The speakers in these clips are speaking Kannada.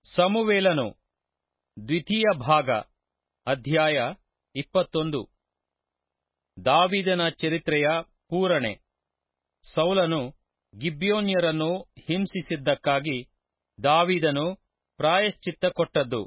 ಸಮುವೇಲನು ದ್ವಿತೀಯ ಭಾಗ ಅಧ್ಯಾಯ ಇಪ್ಪತ್ತೊಂದು ದಾವಿದನ ಚರಿತ್ರೆಯ ಪೂರಣೆ ಸೌಲನು ಗಿಬ್ಯೋನ್ಯರನ್ನು ಹಿಂಸಿಸಿದ್ದಕ್ಕಾಗಿ ದಾವಿದನು ಪ್ರಾಯಶ್ಚಿತ್ತ ಕೊಟ್ಟದ್ದು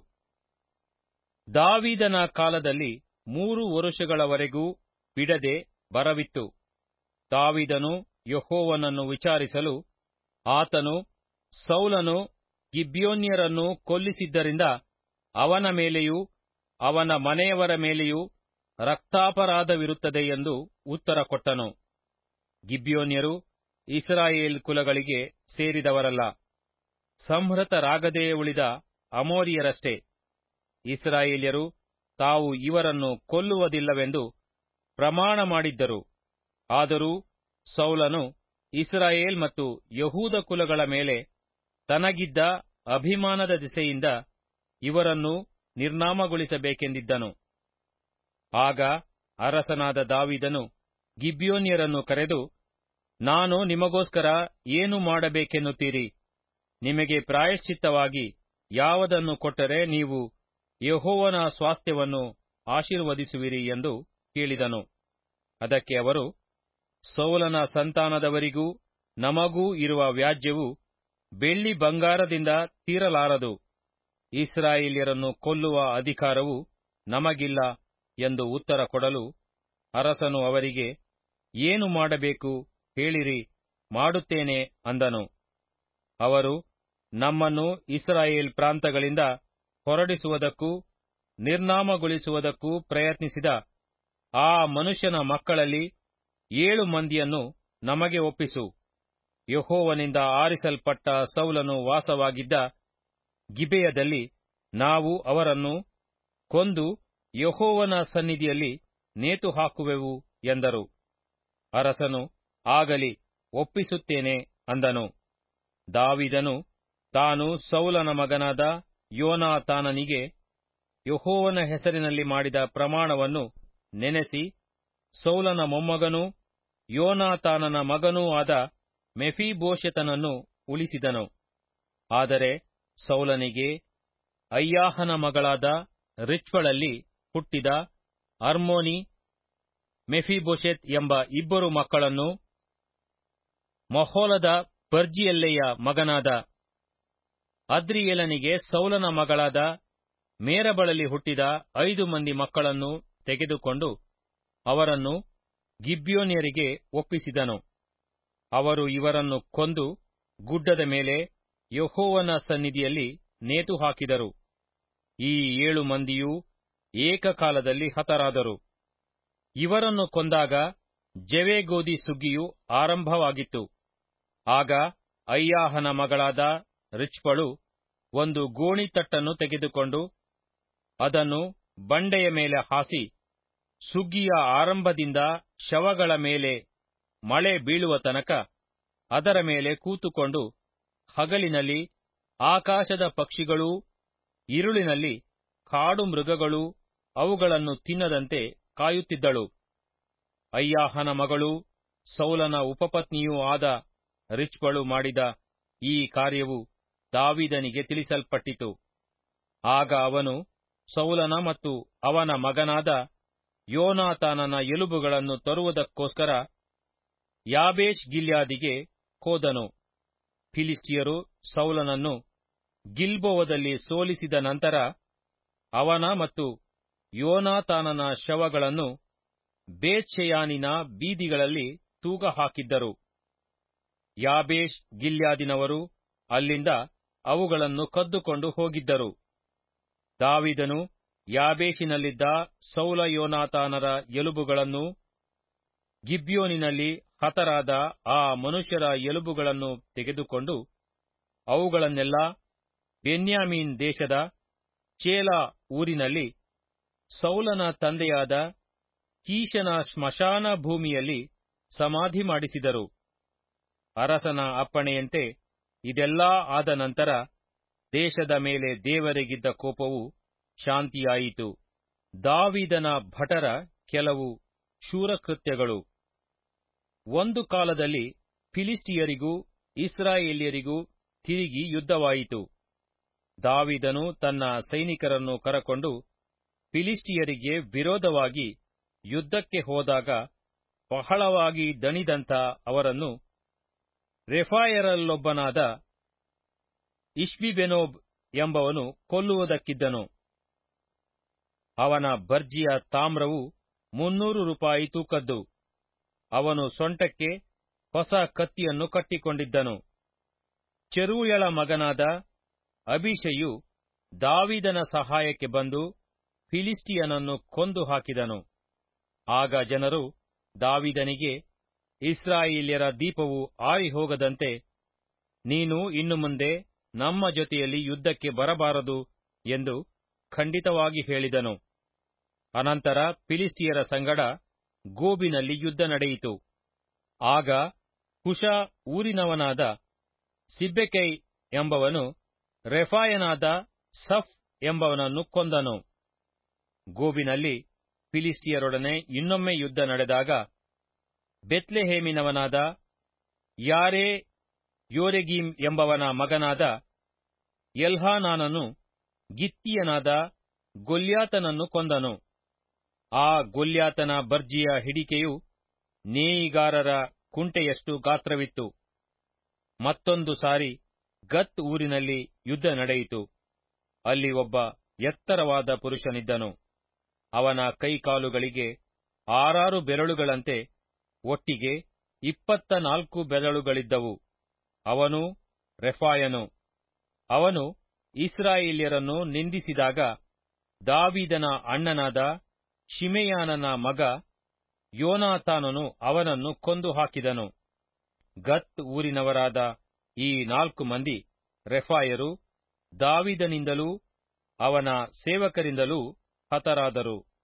ದಾವಿದನ ಕಾಲದಲ್ಲಿ ಮೂರು ವರುಷಗಳವರೆಗೂ ಬಿಡದೆ ಬರವಿತ್ತು ದಾವಿದನು ಯೆಹೋವನನ್ನು ವಿಚಾರಿಸಲು ಆತನು ಸೌಲನು ಗಿಬ್ಯೋನ್ಯರನ್ನು ಕೊಲ್ಲಿಸಿದ್ದರಿಂದ ಅವನ ಮೇಲೆಯೂ ಅವನ ಮನೆಯವರ ಮೇಲೆಯೂ ರಕ್ತಾಪರಾಧವಿರುತ್ತದೆ ಎಂದು ಉತ್ತರ ಕೊಟ್ಟನು ಗಿಬ್ಯೋನ್ಯರು ಇಸ್ರಾಯೇಲ್ ಕುಲಗಳಿಗೆ ಸೇರಿದವರಲ್ಲ ಸಂಹೃತರಾಗದೆ ಉಳಿದ ಅಮೋರಿಯರಷ್ಟೇ ಇಸ್ರಾಯೇಲ್ಯರು ತಾವು ಇವರನ್ನು ಕೊಲ್ಲುವುದಿಲ್ಲವೆಂದು ಪ್ರಮಾಣ ಮಾಡಿದ್ದರು ಆದರೂ ಸೌಲನು ಇಸ್ರಾಯೇಲ್ ಮತ್ತು ಯಹೂದ ಕುಲಗಳ ಮೇಲೆ ತನಗಿದ್ದ ಅಭಿಮಾನದ ದಿಸೆಯಿಂದ ಇವರನ್ನು ನಿರ್ನಾಮಗೊಳಿಸಬೇಕೆಂದಿದ್ದನು ಆಗ ಅರಸನಾದ ದಾವಿದನು ಗಿಬ್ಯೋನ್ಯರನ್ನು ಕರೆದು ನಾನು ನಿಮಗೋಸ್ಕರ ಏನು ಮಾಡಬೇಕೆನ್ನುತ್ತೀರಿ ನಿಮಗೆ ಪ್ರಾಯಶ್ಚಿತ್ತವಾಗಿ ಯಾವುದನ್ನು ಕೊಟ್ಟರೆ ನೀವು ಯೆಹೋವನ ಸ್ವಾಸ್ಥ್ಯವನ್ನು ಆಶೀರ್ವದಿಸುವಿರಿ ಎಂದು ಕೇಳಿದನು ಅದಕ್ಕೆ ಅವರು ಸೌಲನ ಸಂತಾನದವರಿಗೂ ನಮಗೂ ಇರುವ ವ್ಯಾಜ್ಯವು ಬೆಳ್ಳಿ ಬಂಗಾರದಿಂದ ತೀರಲಾರದು ಇಸ್ರಾಯೇಲ್ಯರನ್ನು ಕೊಲ್ಲುವ ಅಧಿಕಾರವು ನಮಗಿಲ್ಲ ಎಂದು ಉತ್ತರ ಕೊಡಲು ಅರಸನು ಅವರಿಗೆ ಏನು ಮಾಡಬೇಕು ಹೇಳಿರಿ ಮಾಡುತ್ತೇನೆ ಅಂದನು ಅವರು ನಮ್ಮನ್ನು ಇಸ್ರಾಯೇಲ್ ಪ್ರಾಂತಗಳಿಂದ ಹೊರಡಿಸುವುದಕ್ಕೂ ನಿರ್ನಾಮಗೊಳಿಸುವುದಕ್ಕೂ ಪ್ರಯತ್ನಿಸಿದ ಆ ಮನುಷ್ಯನ ಮಕ್ಕಳಲ್ಲಿ ಏಳು ಮಂದಿಯನ್ನು ನಮಗೆ ಒಪ್ಪಿಸು ಯೆಹೋವನಿಂದ ಆರಿಸಲ್ಪಟ್ಟ ಸೌಲನು ವಾಸವಾಗಿದ್ದ ಗಿಬೆಯದಲ್ಲಿ ನಾವು ಅವರನ್ನು ಕೊಂದು ಯೆಹೋವನ ಸನ್ನಿಧಿಯಲ್ಲಿ ನೇತು ಹಾಕುವೆವು ಎಂದರು ಅರಸನು ಆಗಲಿ ಒಪ್ಪಿಸುತ್ತೇನೆ ಅಂದನು ದಾವಿದನು ತಾನು ಸೌಲನ ಮಗನಾದ ಯೋನಾತಾನನಿಗೆ ಯೆಹೋವನ ಹೆಸರಿನಲ್ಲಿ ಮಾಡಿದ ಪ್ರಮಾಣವನ್ನು ನೆನೆಸಿ ಸೌಲನ ಮೊಮ್ಮಗನೂ ಯೋನಾತಾನನ ಮಗನೂ ಆದ ಮೆಫೀಬೋಶೆತನನ್ನು ಉಳಿಸಿದನು ಆದರೆ ಸೌಲನಿಗೆ ಅಯ್ಯಾಹನ ಮಗಳಾದ ರಿಚ್ಪಳಲ್ಲಿ ಹುಟ್ಟಿದ ಅರ್ಮೋನಿ ಮೆಫಿಬೋಶೆತ್ ಎಂಬ ಇಬ್ಬರು ಮಕ್ಕಳನ್ನು ಮಹೋಲದ ಬರ್ಜಿಯಲ್ಲೆಯ ಮಗನಾದ ಅದ್ರಿಯೇಲನಿಗೆ ಸೌಲನ ಮಗಳಾದ ಮೇರಬಳಲ್ಲಿ ಹುಟ್ಟಿದ ಐದು ಮಂದಿ ಮಕ್ಕಳನ್ನು ತೆಗೆದುಕೊಂಡು ಅವರನ್ನು ಗಿಬ್ಯೋನ್ಯರಿಗೆ ಒಪ್ಪಿಸಿದನು ಅವರು ಇವರನ್ನು ಕೊಂದು ಗುಡ್ಡದ ಮೇಲೆ ಯೆಹೋವನ ಸನ್ನಿಧಿಯಲ್ಲಿ ನೇತು ಹಾಕಿದರು ಈ ಏಳು ಮಂದಿಯೂ ಏಕಕಾಲದಲ್ಲಿ ಹತರಾದರು ಇವರನ್ನು ಕೊಂದಾಗ ಜವೆಗೋದಿ ಸುಗ್ಗಿಯು ಆರಂಭವಾಗಿತ್ತು ಆಗ ಅಯ್ಯಾಹನ ಮಗಳಾದ ರಿಚ್ಪಳು ಒಂದು ಗೋಣಿತಟ್ಟನ್ನು ತೆಗೆದುಕೊಂಡು ಅದನ್ನು ಬಂಡೆಯ ಮೇಲೆ ಹಾಸಿ ಸುಗ್ಗಿಯ ಆರಂಭದಿಂದ ಶವಗಳ ಮೇಲೆ ಮಳೆ ಬೀಳುವ ತನಕ ಅದರ ಮೇಲೆ ಕೂತುಕೊಂಡು ಹಗಲಿನಲ್ಲಿ ಆಕಾಶದ ಪಕ್ಷಿಗಳೂ ಇರುಳಿನಲ್ಲಿ ಕಾಡು ಮೃಗಗಳೂ ಅವುಗಳನ್ನು ತಿನ್ನದಂತೆ ಕಾಯುತ್ತಿದ್ದಳು ಅಯ್ಯಾಹನ ಮಗಳೂ ಸೌಲನ ಉಪಪತ್ನಿಯೂ ಆದ ರಿಚ್ಪಳು ಮಾಡಿದ ಈ ಕಾರ್ಯವು ದಾವಿದನಿಗೆ ತಿಳಿಸಲ್ಪಟ್ಟಿತು ಆಗ ಅವನು ಸೌಲನ ಮತ್ತು ಅವನ ಮಗನಾದ ಯೋನಾತಾನನ ಎಲುಬುಗಳನ್ನು ತರುವುದಕ್ಕೋಸ್ಕರ ಯಾಬೇಷ್ ಗಿಲ್ಯಾದಿಗೆ ಹೋದನು ಫಿಲಿಸ್ಟಿಯರು ಸೌಲನನ್ನು ಗಿಲ್ಬೋವದಲ್ಲಿ ಸೋಲಿಸಿದ ನಂತರ ಅವನ ಮತ್ತು ಯೋನಾತಾನನ ಶವಗಳನ್ನು ಬೇತ್ಷೆಯಾನಿನ ಬೀದಿಗಳಲ್ಲಿ ತೂಗ ಹಾಕಿದ್ದರು ಯಾಬೇಷ್ ಗಿಲ್ಯಾದಿನವರು ಅಲ್ಲಿಂದ ಅವುಗಳನ್ನು ಕದ್ದುಕೊಂಡು ಹೋಗಿದ್ದರು ದಾವಿದನು ಯಾಬೇಷಿನಲ್ಲಿದ್ದ ಸೌಲ ಯೋನಾತಾನರ ಎಲುಬುಗಳನ್ನು ಗಿಬ್ಯೋನಿನಲ್ಲಿ ಹತರಾದ ಆ ಮನುಷ್ಯರ ಎಲುಬುಗಳನ್ನು ತೆಗೆದುಕೊಂಡು ಅವುಗಳನ್ನೆಲ್ಲ ಬೆನ್ಯಾಮೀನ್ ದೇಶದ ಚೇಲ ಊರಿನಲ್ಲಿ ಸೌಲನ ತಂದೆಯಾದ ಕೀಶನ ಸ್ಮಶಾನ ಭೂಮಿಯಲ್ಲಿ ಸಮಾಧಿ ಮಾಡಿಸಿದರು ಅರಸನ ಅಪ್ಪಣೆಯಂತೆ ಇದೆಲ್ಲಾ ಆದ ನಂತರ ದೇಶದ ಮೇಲೆ ದೇವರಿಗಿದ್ದ ಕೋಪವು ಶಾಂತಿಯಾಯಿತು ದಾವಿದನ ಭಟರ ಕೆಲವು ಶೂರಕೃತ್ಯಗಳು ಒಂದು ಕಾಲದಲ್ಲಿ ಫಿಲಿಸ್ಟಿಯರಿಗೂ ಇಸ್ರಾಯೇಲ್ಯರಿಗೂ ತಿರುಗಿ ಯುದ್ಧವಾಯಿತು ದಾವಿದನು ತನ್ನ ಸೈನಿಕರನ್ನು ಕರಕೊಂಡು ಫಿಲಿಸ್ಟಿಯರಿಗೆ ವಿರೋಧವಾಗಿ ಯುದ್ಧಕ್ಕೆ ಹೋದಾಗ ಬಹಳವಾಗಿ ದಣಿದಂಥ ಅವರನ್ನು ರೆಫಾಯರಲ್ಲೊಬ್ಬನಾದ ಇಷ್ಬಿಬೆನೋಬ್ ಎಂಬವನು ಕೊಲ್ಲುವುದಕ್ಕಿದ್ದನು ಅವನ ಬರ್ಜಿಯ ತಾಮ್ರವು ಮುನ್ನೂರು ರೂಪಾಯಿ ತೂಕದ್ದು ಅವನು ಸೊಂಟಕ್ಕೆ ಹೊಸ ಕತ್ತಿಯನ್ನು ಕಟ್ಟಿಕೊಂಡಿದ್ದನು ಚೆರೂಯಳ ಮಗನಾದ ಅಭಿಷೆಯು ದಾವಿದನ ಸಹಾಯಕ್ಕೆ ಬಂದು ಫಿಲಿಸ್ಟಿಯನನ್ನು ಕೊಂದು ಹಾಕಿದನು ಆಗ ಜನರು ದಾವಿದನಿಗೆ ಇಸ್ರಾಯೇಲ್ಯರ ದೀಪವು ಆರಿ ಹೋಗದಂತೆ ನೀನು ಇನ್ನು ಮುಂದೆ ನಮ್ಮ ಜೊತೆಯಲ್ಲಿ ಯುದ್ಧಕ್ಕೆ ಬರಬಾರದು ಎಂದು ಖಂಡಿತವಾಗಿ ಹೇಳಿದನು ಅನಂತರ ಫಿಲಿಸ್ಟಿಯರ ಸಂಗಡ ಗೋಬಿನಲ್ಲಿ ಯುದ್ಧ ನಡೆಯಿತು ಆಗ ಕುಶ ಊರಿನವನಾದ ಸಿಬ್ಬೆಕೈ ಎಂಬವನು ರೆಫಾಯನಾದ ಸಫ್ ಎಂಬವನನ್ನು ಕೊಂದನು ಗೋಬಿನಲ್ಲಿ ಫಿಲಿಸ್ಟಿಯರೊಡನೆ ಇನ್ನೊಮ್ಮೆ ಯುದ್ಧ ನಡೆದಾಗ ಬೆತ್ಲೆಹೇಮಿನವನಾದ ಯಾರೇ ಯೋರೆಗೀಮ್ ಎಂಬವನ ಮಗನಾದ ಎಲ್ಹಾನಾನನು ಗಿತ್ತಿಯನಾದ ಗೊಲ್ಯಾತನನ್ನು ಕೊಂದನು ಆ ಗೊಲ್ಯಾತನ ಬರ್ಜಿಯ ಹಿಡಿಕೆಯು ನೇಯಿಗಾರರ ಕುಂಟೆಯಷ್ಟು ಗಾತ್ರವಿತ್ತು ಮತ್ತೊಂದು ಸಾರಿ ಗತ್ ಊರಿನಲ್ಲಿ ಯುದ್ಧ ನಡೆಯಿತು ಅಲ್ಲಿ ಒಬ್ಬ ಎತ್ತರವಾದ ಪುರುಷನಿದ್ದನು ಅವನ ಕೈಕಾಲುಗಳಿಗೆ ಆರಾರು ಬೆರಳುಗಳಂತೆ ಒಟ್ಟಿಗೆ ಇಪ್ಪತ್ತ ನಾಲ್ಕು ಬೆರಳುಗಳಿದ್ದವು ಅವನು ರೆಫಾಯನು ಅವನು ಇಸ್ರಾಯೇಲ್ಯರನ್ನು ನಿಂದಿಸಿದಾಗ ದಾವಿದನ ಅಣ್ಣನಾದ ಶಿಮೆಯಾನನ ಮಗ ಯೋನಾತಾನನು ಅವನನ್ನು ಕೊಂದು ಹಾಕಿದನು ಗತ್ ಊರಿನವರಾದ ಈ ನಾಲ್ಕು ಮಂದಿ ರೆಫಾಯರು ದಾವಿದನಿಂದಲೂ ಅವನ ಸೇವಕರಿಂದಲೂ ಹತರಾದರು